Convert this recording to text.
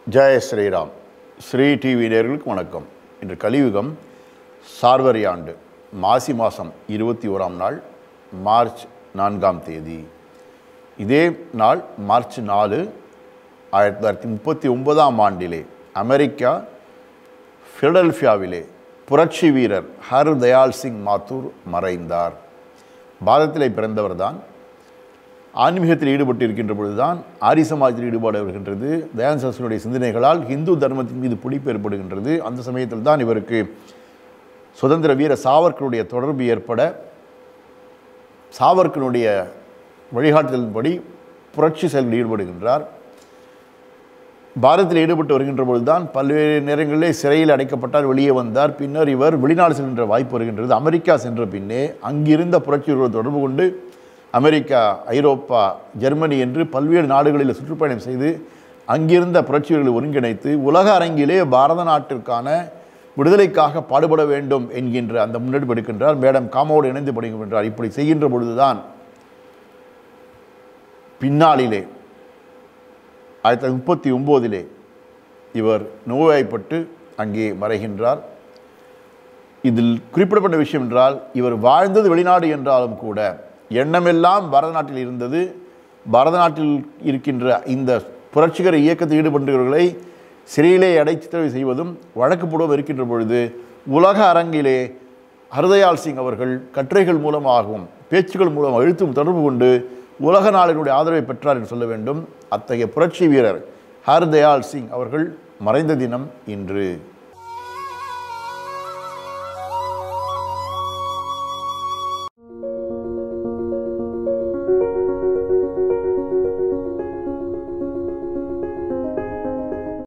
ஜெய ஸ்ரீராம் ஸ்ரீ டிவி நேயர்களுக்கு வணக்கம் இன்று கலியுகம் சார்வரி ஆண்டு மாசி மாதம் இருபத்தி ஓராம் நாள் மார்ச் நான்காம் தேதி இதே நாள் மார்ச் நாலு ஆயிரத்தி தொள்ளாயிரத்தி முப்பத்தி ஒன்பதாம் ஆண்டிலே அமெரிக்கா ஃபிலடெல்ஃபியாவிலே புரட்சி வீரர் ஹர் தயால் சிங் மாத்தூர் மறைந்தார் பாரதத்திலே பிறந்தவர்தான் ஆன்மீகத்தில் ஈடுபட்டு இருக்கின்ற பொழுதுதான் ஆரிய சமாஜத்தில் ஈடுபாடு வருகின்றது தயானந்த சரஸ்வனுடைய சிந்தனைகளால் இந்து தர்மத்தின் மீது பிடிப்பு ஏற்படுகின்றது அந்த சமயத்தில் தான் இவருக்கு சுதந்திர வீர சாவர்கருடைய தொடர்பு ஏற்பட சாவர்கனுடைய வழிகாட்டுதலின்படி புரட்சி செயலில் ஈடுபடுகின்றார் பாரதத்தில் ஈடுபட்டு வருகின்ற பொழுதுதான் பல்வேறு நேரங்களிலே சிறையில் அடைக்கப்பட்டார் வெளியே வந்தார் பின்னர் இவர் வெளிநாடு செல்கின்ற வாய்ப்பு வருகின்றது அமெரிக்கா சென்ற பின்னே அங்கிருந்த புரட்சியோடு தொடர்பு கொண்டு அமெரிக்கா ஐரோப்பா ஜெர்மனி என்று பல்வேறு நாடுகளில் சுற்றுப்பயணம் செய்து அங்கிருந்த புரட்சிகளை ஒருங்கிணைத்து உலக அரங்கிலே பாரத நாட்டிற்கான விடுதலைக்காக பாடுபட வேண்டும் என்கின்ற அந்த முன்னெடுப்பு எடுக்கின்றார் மேடம் காமோடு இணைந்து படுகின்றார் இப்படி செய்கின்ற பொழுதுதான் பின்னாளிலே ஆயிரத்தி தொள்ளாயிரத்தி முப்பத்தி ஒம்போதிலே இவர் நோய்வாய்ப்பட்டு அங்கே மறைகின்றார் இதில் குறிப்பிடப்பட்ட விஷயம் என்றால் இவர் வாழ்ந்தது வெளிநாடு என்றாலும் கூட எண்ணமெல்லாம் பாரத நாட்டில் இருந்தது பாரத நாட்டில் இருக்கின்ற இந்த புரட்சிகர இயக்கத்தில் ஈடுபட்டவர்களை சிறையிலே அடைத்து செய்வதும் வழக்கு போடுவதும் இருக்கின்ற பொழுது உலக அரங்கிலே ஹர்தயால் சிங் அவர்கள் கட்டுரைகள் மூலமாகவும் பேச்சுக்கள் மூலம் அழுத்தும் தொடர்பு கொண்டு உலக நாளினுடைய ஆதரவை பெற்றார் என்று சொல்ல வேண்டும் அத்தகைய புரட்சி வீரர் ஹர்தயால் சிங் அவர்கள் மறைந்த தினம் இன்று